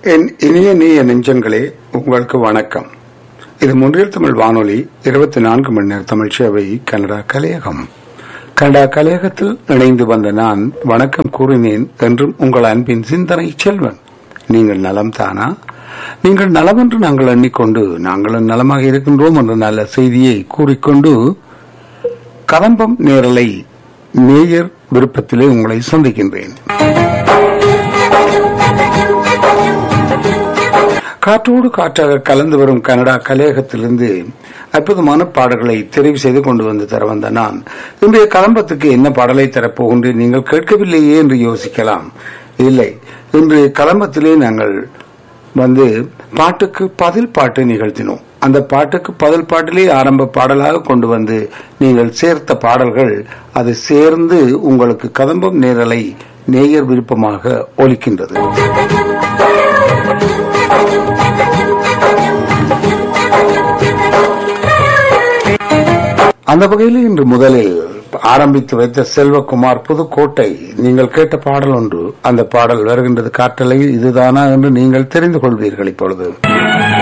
என் இனிய நீய நெஞ்சங்களே உங்களுக்கு வணக்கம் இது முன்றில் தமிழ் வானொலி இருபத்தி நான்கு மணி நேர தமிழ் சேவை கனடா கலையகம் கனடா கலையகத்தில் இணைந்து வந்த நான் வணக்கம் கூறினேன் என்றும் உங்கள் அன்பின் சிந்தனை செல்வன் நீங்கள் நலம் தானா நீங்கள் நலம் என்று நாங்கள் எண்ணிக்கொண்டு நாங்களும் நலமாக இருக்கின்றோம் என்ற நல்ல செய்தியை கூறிக்கொண்டு கதம்பம் நேரலை நேயர் விருப்பத்திலே உங்களை சந்திக்கின்றேன் காற்றோடு காற்றாக கலந்து வரும் கனடா கலையகத்திலிருந்து அற்புதமான பாடல்களை தெரிவு செய்து கொண்டு வந்து தர வந்த நான் இன்றைய கலம்பத்துக்கு என்ன பாடலை தரப்போகின்றேன் நீங்கள் கேட்கவில்லையே என்று யோசிக்கலாம் இல்லை இன்று கலம்பத்திலே நாங்கள் வந்து பாட்டுக்கு பதில் பாட்டு நிகழ்த்தினோம் அந்த பாட்டுக்கு பதில் பாட்டிலே ஆரம்ப பாடலாக கொண்டு வந்து நீங்கள் சேர்த்த பாடல்கள் அது சேர்ந்து உங்களுக்கு கதம்பம் நேரலை நேயர் விருப்பமாக ஒலிக்கின்றது அந்த வகையில் இன்று முதலில் ஆரம்பித்து வைத்த செல்வகுமார் புதுக்கோட்டை நீங்கள் கேட்ட பாடல் ஒன்று அந்த பாடல் வருகின்றது காற்றலை இதுதானா என்று நீங்கள் தெரிந்து கொள்வீர்கள் இப்பொழுது